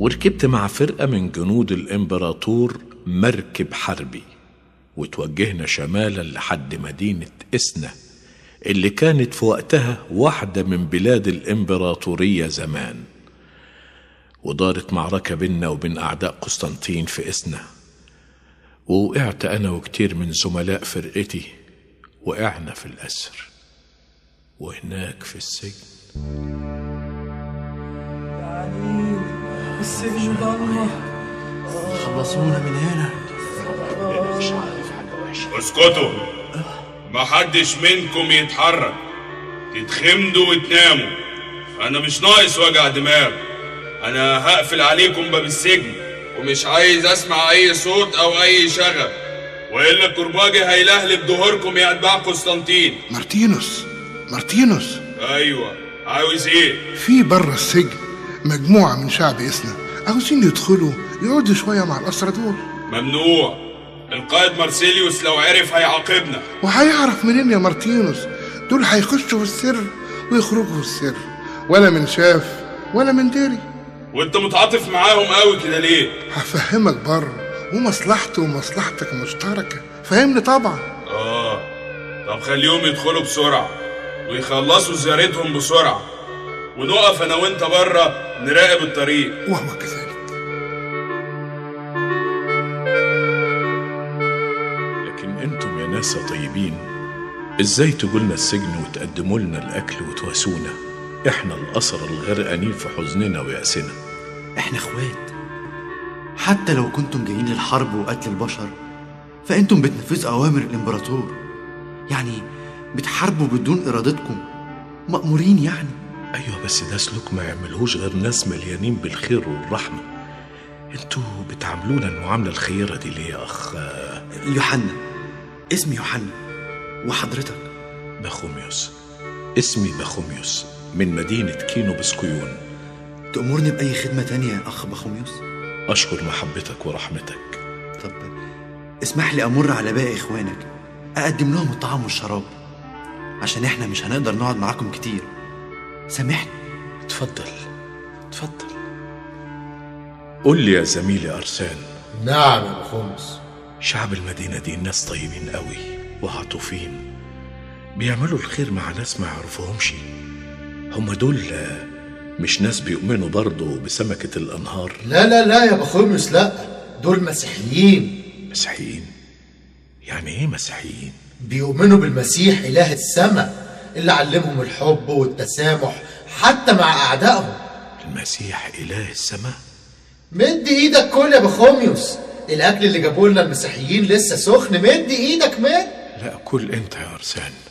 وركبت مع فرقة من جنود الإمبراطور مركب حربي وتوجهنا شمالا لحد مدينة إسنا اللي كانت في وقتها واحدة من بلاد الإمبراطورية زمان ودارت معركة بيننا وبين أعداء قسطنطين في إسنا ووقعت أنا وكتير من زملاء فرقتي وقعنا في الأسر وهناك في السجن السجن ضلمة خلصونا من هنا اسكتوا محدش منكم يتحرك تتخمدوا وتناموا انا مش ناقص وجع دماغ انا هقفل عليكم باب السجن ومش عايز اسمع اي صوت او اي شغب والا الكرباجي هيلهلب ظهوركم يا اتباع قسطنطين مارتينوس مارتينوس ايوه عاوز ايه في بره السجن مجموعة من شعب إسنا عاوزين يدخلوا يقعدوا شوية مع الأسرة دول ممنوع القائد مارسيليوس لو عرف هيعاقبنا وهيعرف منين يا مارتينوس دول هيخشوا في السر ويخرجوا في السر ولا من شاف ولا من داري وانت متعاطف معاهم قوي كده ليه هفهمك بره ومصلحتي ومصلحتك مشتركة فهمني طبعا اه طب خليهم يدخلوا بسرعة ويخلصوا زيارتهم بسرعة ونقف انا وانت بره نراقب الطريق وهو كذلك لكن انتم يا ناس يا طيبين ازاي تجولنا السجن وتقدموا لنا الاكل وتواسونا احنا الاسرى الغرقانين في حزننا ويأسنا احنا اخوات حتى لو كنتم جايين للحرب وقتل البشر فانتم بتنفذوا اوامر الامبراطور يعني بتحاربوا بدون ارادتكم مأمورين يعني ايوه بس ده سلوك ما يعملهوش غير ناس مليانين بالخير والرحمه انتوا بتعاملونا المعامله الخيره دي ليه يا اخ يوحنا اسمي يوحنا وحضرتك بخوميوس اسمي بخوميوس من مدينه كينو بسكويون تأمرني بأي خدمة تانية يا أخ بخوميوس اشكر محبتك ورحمتك طب اسمح لي أمر على باقي إخوانك أقدم لهم الطعام والشراب عشان إحنا مش هنقدر نقعد معاكم كتير سامحني اتفضل اتفضل قول لي يا زميلي ارسان نعم يا بخمس شعب المدينه دي ناس طيبين قوي وعطوفين بيعملوا الخير مع ناس ما يعرفوهمش هم دول آه، مش ناس بيؤمنوا برضه بسمكة الأنهار لا لا لا يا بخمس لا دول مسيحيين مسيحيين يعني إيه مسيحيين؟ بيؤمنوا بالمسيح إله السماء اللي علمهم الحب والتسامح حتى مع أعدائهم المسيح إله السماء مد ايدك كل يا بخوميوس الاكل اللي جابوه لنا المسيحيين لسه سخن مد ايدك مد لا كل أنت يا أرسان